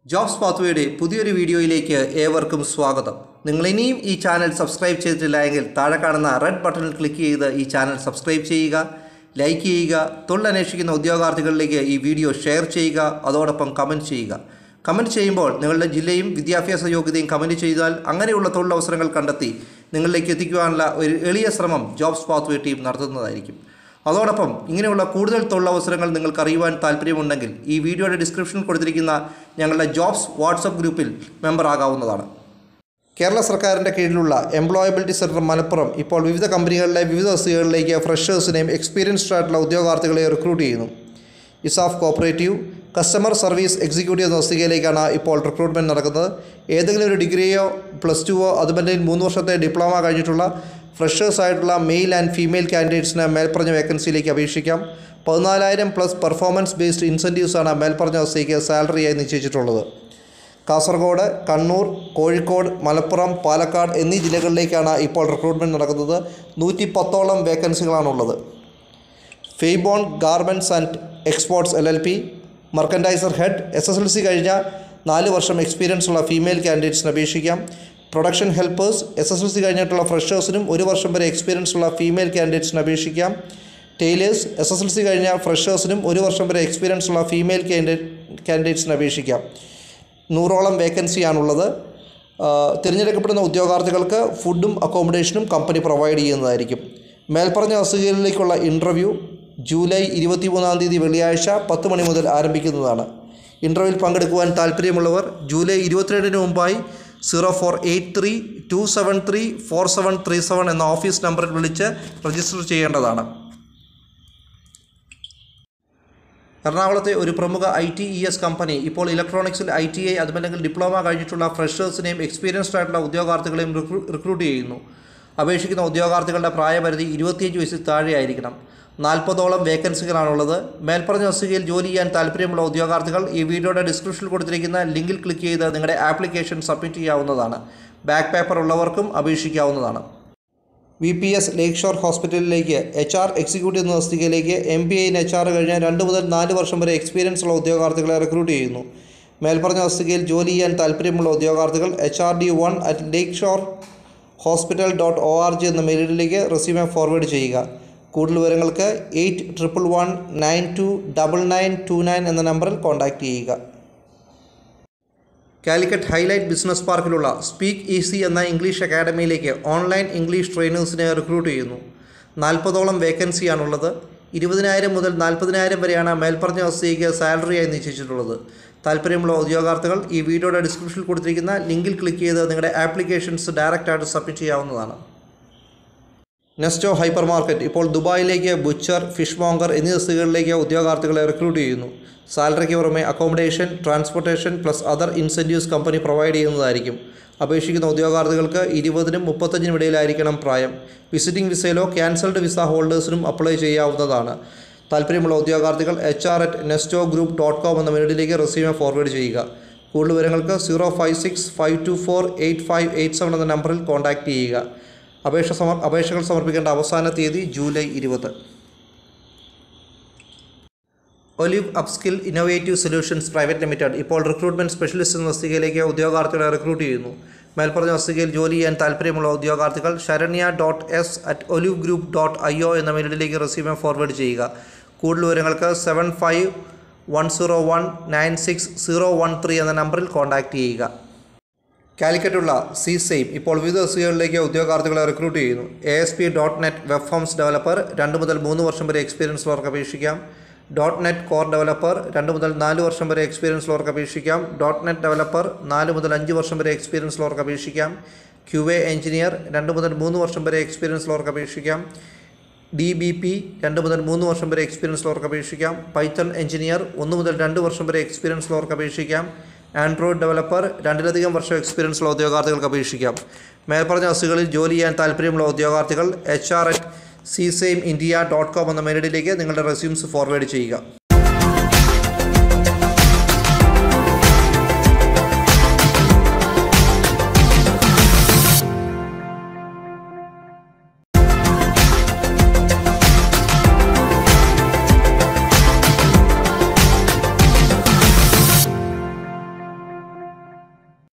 jobs പാത്വയുടെ പുതിയൊരു വീഡിയോയിലേക്ക് ഏവർക്കും സ്വാഗതം നിങ്ങൾ ഇനിയും ഈ ചാനൽ സബ്സ്ക്രൈബ് ചെയ്തിട്ടില്ല എങ്കിൽ താഴെ കാണുന്ന റെഡ് ബട്ടണിൽ ക്ലിക്ക് ചെയ്ത് ഈ ചാനൽ സബ്സ്ക്രൈബ് ചെയ്യുക ലൈക്ക് ചെയ്യുക തൊഴിലന്വേഷിക്കുന്ന ഉദ്യോഗാർത്ഥികളിലേക്ക് ഈ വീഡിയോ ഷെയർ ചെയ്യുക അതോടൊപ്പം കമൻറ്റ് ചെയ്യുക കമൻറ്റ് ചെയ്യുമ്പോൾ നിങ്ങളുടെ ജില്ലയും വിദ്യാഭ്യാസ യോഗ്യതയും കമൻറ്റ് ചെയ്താൽ അങ്ങനെയുള്ള തൊഴിലവസരങ്ങൾ കണ്ടെത്തി നിങ്ങളിലേക്ക് എത്തിക്കുവാനുള്ള ഒരു എളിയ ശ്രമം ജോബ്സ് പാത്വേ ടീം നടത്തുന്നതായിരിക്കും അതോടൊപ്പം ഇങ്ങനെയുള്ള കൂടുതൽ തൊഴിലവസരങ്ങൾ നിങ്ങൾക്ക് അറിയുവാൻ താല്പര്യമുണ്ടെങ്കിൽ ഈ വീഡിയോയുടെ ഡിസ്ക്രിപ്ഷനിൽ കൊടുത്തിരിക്കുന്ന ഞങ്ങളുടെ ജോബ്സ് വാട്സപ്പ് ഗ്രൂപ്പിൽ മെമ്പർ ആകാവുന്നതാണ് കേരള സർക്കാരിൻ്റെ കീഴിലുള്ള എംപ്ലോയബിലിറ്റി സെൻറ്റർ മലപ്പുറം ഇപ്പോൾ വിവിധ കമ്പനികളിലെ വിവിധ തസ്തികകളിലേക്ക് ഫ്രഷേഴ്സിനെയും എക്സ്പീരിയൻസ്ഡ് ആയിട്ടുള്ള ഉദ്യോഗാർത്ഥികളെ റിക്രൂട്ട് ചെയ്യുന്നു ESAF cooperative customer service executive എന്ന തസ്തികയിലേക്കാണ് ഇപ്പോൾ റിക്രൂട്ട്മെൻറ്റ് നടക്കുന്നത് ഏതെങ്കിലും ഒരു ഡിഗ്രിയോ പ്ലസ് ടുവോ അതുപോലെ മൂന്ന് വർഷത്തെ ഡിപ്ലോമ കഴിഞ്ഞിട്ടുള്ള ഫ്രഷേഴ്സ് ആയിട്ടുള്ള മെയിൽ ആൻഡ് ഫീമെയിൽ കാൻഡിഡേറ്റ്സിന് മേൽപ്പറഞ്ഞ വേക്കൻസിയിലേക്ക് അപേക്ഷിക്കാം പതിനാലായിരം പ്ലസ് പെർഫോമൻസ് ബേസ്ഡ് ഇൻസെൻറ്റീവ്സാണ് മേൽപ്പറഞ്ഞ തസ്തികയ്ക്ക് സാലറിയായി നിശ്ചയിച്ചിട്ടുള്ളത് കാസർഗോഡ് കണ്ണൂർ കോഴിക്കോട് മലപ്പുറം പാലക്കാട് എന്നീ ജില്ലകളിലേക്കാണ് ഇപ്പോൾ റിക്രൂട്ട്മെൻറ്റ് നടക്കുന്നത് നൂറ്റി പത്തോളം വേക്കൻസികളാണുള്ളത് ഫെയ്ബോൺ garments and exports L L P merchandiser head S S L C കഴിഞ്ഞ നാല് വർഷം എക്സ്പീരിയൻസ് ഉള്ള ഫീമെയിൽ കാൻഡിഡേറ്റ്സിന് അപേക്ഷിക്കാം production helpers S S L C കഴിഞ്ഞിട്ടുള്ള ഫ്രഷേഴ്സിനും ഒരു വർഷം വരെ എക്സ്പീരിയൻസ് ഉള്ള ഫീമെയിൽ കാൻഡിഡേറ്റ്സിന് അപേക്ഷിക്കാം tailors S S L C കഴിഞ്ഞ ഫ്രഷേഴ്സിനും ഒരു വർഷം വരെ എക്സ്പീരിയൻസ് ഉള്ള ഫീമെയിൽ കാൻഡിഡേറ്റ് കാൻഡിഡേറ്റ്സിന് അപേക്ഷിക്കാം നൂറോളം വേക്കൻസിയാണുള്ളത് ആ, തിരഞ്ഞെടുക്കപ്പെടുന്ന ഉദ്യോഗാർത്ഥികൾക്ക് ഫുഡും അക്കോമഡേഷനും കമ്പനി പ്രൊവൈഡ് ചെയ്യുന്നതായിരിക്കും മേൽപ്പറഞ്ഞ തസ്തികയിലേക്കുള്ള ഇൻ്റർവ്യൂ ജൂലൈ ഇരുപത്തി മൂന്നാം തീയതി വെള്ളിയാഴ്ച പത്ത് മണി മുതൽ ആരംഭിക്കുന്നതാണ് ഇൻ്റർവ്യൂവിൽ പങ്കെടുക്കുവാൻ താല്പര്യമുള്ളവർ ജൂലൈ ഇരുപത്തിരണ്ടിന് മുമ്പായി zero four eight three two seven three four seven three seven എന്ന ഓഫീസ് നമ്പറിൽ വിളിച്ച് രജിസ്റ്റർ ചെയ്യേണ്ടതാണ് എറണാകുളത്തെ ഒരു പ്രമുഖ I T E S company ഇപ്പോൾ ഇലക്ട്രോണിക്സിൽ ഐ ടി ഐ അതുമല്ലെങ്കിൽ ഡിപ്ലോമ കഴിഞ്ഞിട്ടുള്ള ഫ്രഷേഴ്സിനെയും എക്സ്പീരിയൻസ്ഡ് ആയിട്ടുള്ള ഉദ്യോഗാർത്ഥികളെയും റിക്രൂട്ട് ചെയ്യുന്നു അപേക്ഷിക്കുന്ന ഉദ്യോഗാർത്ഥികളുടെ പ്രായപരിധി ഇരുപത്തിയഞ്ച് വയസ്സിൽ താഴെയായിരിക്കണം നാൽപ്പതോളം വേക്കൻസികളാണുള്ളത് മേൽപ്പറഞ്ഞ തസ്തികയിൽ ജോലി ചെയ്യാൻ താല്പര്യമുള്ള ഉദ്യോഗാർത്ഥികൾ ഈ വീഡിയോയുടെ ഡിസ്ക്രിപ്ഷനിൽ കൊടുത്തിരിക്കുന്ന ലിങ്കിൽ ക്ലിക്ക് ചെയ്ത് നിങ്ങളുടെ ആപ്ലിക്കേഷൻ സബ്മിറ്റ് ചെയ്യാവുന്നതാണ് ബാക്ക് പേപ്പർ ഉള്ളവർക്കും അപേക്ഷിക്കാവുന്നതാണ് V P S lake shore ഹോസ്പിറ്റലിലേക്ക് എച്ച് ആർ എക്സിക്യൂട്ടീവ് എന്ന തസ്തികയിലേക്ക് M P I in H R കഴിഞ്ഞ രണ്ട് മുതൽ നാല് വർഷം വരെ എക്സ്പീരിയൻസ് ഉള്ള ഉദ്യോഗാർത്ഥികളെ റിക്രൂട്ട് ചെയ്യുന്നു മേൽപ്പറഞ്ഞ തസ്തികയിൽ ജോലി ചെയ്യാൻ താല്പര്യമുള്ള ഉദ്യോഗാർത്ഥികൾ H R D one at lake shore hospital dot O R G എന്ന മെയിലിലേക്ക് റെസ്യൂമെ ഫോർവേഡ് ചെയ്യുക കൂടുതൽ വിവരങ്ങൾക്ക് eight triple one nine two double nine two nine എന്ന നമ്പറിൽ കോൺടാക്റ്റ് ചെയ്യുക കാലിക്കറ്റ് ഹൈലൈറ്റ് ബിസിനസ് പാർക്കിലുള്ള സ്പീക്ക് ഈസി എന്ന ഇംഗ്ലീഷ് അക്കാഡമിയിലേക്ക് ഓൺലൈൻ ഇംഗ്ലീഷ് ട്രെയിനേഴ്സിനെ റിക്രൂട്ട് ചെയ്യുന്നു നാൽപ്പതോളം വേക്കൻസിയാണുള്ളത് ഇരുപതിനായിരം മുതൽ നാൽപ്പതിനായിരം വരെയാണ് മേൽപ്പറഞ്ഞ തസ്തികയ്ക്ക് സാലറിയായി നിശ്ചയിച്ചിട്ടുള്ളത് താല്പര്യമുള്ള ഉദ്യോഗാർത്ഥികൾ ഈ വീഡിയോയുടെ ഡിസ്ക്രിപ്ഷനിൽ കൊടുത്തിരിക്കുന്ന ലിങ്കിൽ ക്ലിക്ക് ചെയ്ത് നിങ്ങളുടെ ആപ്ലിക്കേഷൻസ് ഡയറക്റ്റായിട്ട് സബ്മിറ്റ് ചെയ്യാവുന്നതാണ് നെസ്റ്റോ ഹൈപ്പർ മാർക്കറ്റ് ഇപ്പോൾ ദുബായിലേക്ക് ബുച്ചർ ഫിഷ് മോങ്കർ എന്നീ തസ്തികകളിലേക്ക് ഉദ്യോഗാർത്ഥികളെ റിക്രൂട്ട് ചെയ്യുന്നു സാലറിക്ക് പുറമെ accommodation transportation plus other incentives company provide ചെയ്യുന്നതായിരിക്കും അപേക്ഷിക്കുന്ന ഉദ്യോഗാർത്ഥികൾക്ക് ഇരുപതിനും മുപ്പത്തഞ്ചിനും ഇടയിലായിരിക്കണം പ്രായം വിസിറ്റിംഗ് വിസയിലോ ക്യാൻസൽഡ് വിസ ഹോൾഡേഴ്സിനും അപ്ലൈ ചെയ്യാവുന്നതാണ് താല്പര്യമുള്ള ഉദ്യോഗാർത്ഥികൾ H R at Nesto group dot com എന്ന മെയിലിലേക്ക് റെസ്യൂമെ ഫോർവേഡ് ചെയ്യുക കൂടുതൽ വിവരങ്ങൾക്ക് zero five six five two four eight five eight seven എന്ന നമ്പറിൽ കോൺടാക്റ്റ് ചെയ്യുക അപേക്ഷ സമർ അപേക്ഷകൾ സമർപ്പിക്കേണ്ട അവസാന തീയതി ജൂലൈ ഇരുപത് olive upskill innovative solutions private limited ഇപ്പോൾ റിക്രൂട്ട്മെൻറ്റ് സ്പെഷ്യലിസ്റ്റ് എന്ന തസ്തികയിലേക്ക് ഉദ്യോഗാർത്ഥികളെ റിക്രൂട്ട് ചെയ്യുന്നു മേൽപ്പറഞ്ഞ തസ്തികയിൽ ജോലി ചെയ്യാൻ താല്പര്യമുള്ള ഉദ്യോഗാർത്ഥികൾ Saranya dot S at olive group dot I O എന്ന മെയിലിലേക്ക് റെസ്യൂമെ ഫോർവേഡ് ചെയ്യുക കൂടുതൽ വിവരങ്ങൾക്ക് seven five one zero one nine six zero one three എന്ന നമ്പറിൽ കോൺടാക്റ്റ് ചെയ്യുക കാലിക്കറ്റുള്ള സി സെയിം ഇപ്പോൾ വിവിധ തസ്തികകളിലേക്ക് ഉദ്യോഗാർത്ഥികളെ റിക്രൂട്ട് ചെയ്യുന്നു A S P dot net web forms developer രണ്ട് മുതൽ മൂന്ന് വർഷം വരെ എക്സ്പീരിയൻസ് ഉള്ളവർക്ക് അപേക്ഷിക്കാം ഡോട്ട് നെറ്റ് കോർ ഡെവലപ്പർ രണ്ട് മുതൽ നാല് വർഷം വരെ എക്സ്പീരിയൻസ് ഉള്ളവർക്ക് അപേക്ഷിക്കാം ഡോട്ട് നെറ്റ് ഡെവലപ്പർ നാല് മുതൽ അഞ്ച് വർഷം വരെ എക്സ്പീരിയൻസ് ഉള്ളവർക്ക് അപേക്ഷിക്കാം ക്യു എ എഞ്ചിനീയർ രണ്ട് മുതൽ മൂന്ന് വർഷം വരെ എക്സ്പീരിയൻസ് ഉള്ളവർക്ക് അപേക്ഷിക്കാം ഡി ബി പി രണ്ട് മുതൽ മൂന്ന് വർഷം വരെ എക്സ്പീരിയൻസ് ഉള്ളവർക്ക് അപേക്ഷിക്കാം പൈത്തൺ എഞ്ചിനീയർ ഒന്ന് മുതൽ രണ്ട് വർഷം വരെ എക്സ്പീരിയൻസ് ഉള്ളവർക്ക് അപേക്ഷിക്കാം ആൻഡ്രോയിഡ് ഡെവലപ്പർ രണ്ടിലധികം വർഷം എക്സ്പീരിയൻസ് ഉള്ള ഉദ്യോഗാർത്ഥികൾക്ക് അപേക്ഷിക്കാം മേൽപ്പറഞ്ഞ തസ്തികളിൽ ജോലി ചെയ്യാൻ താല്പര്യമുള്ള ഉദ്യോഗാർത്ഥികൾ H R at C same India dot com എന്ന മെയിലിലേക്ക് നിങ്ങളുടെ റെസ്യൂംസ് ഫോർവേഡ് ചെയ്യുക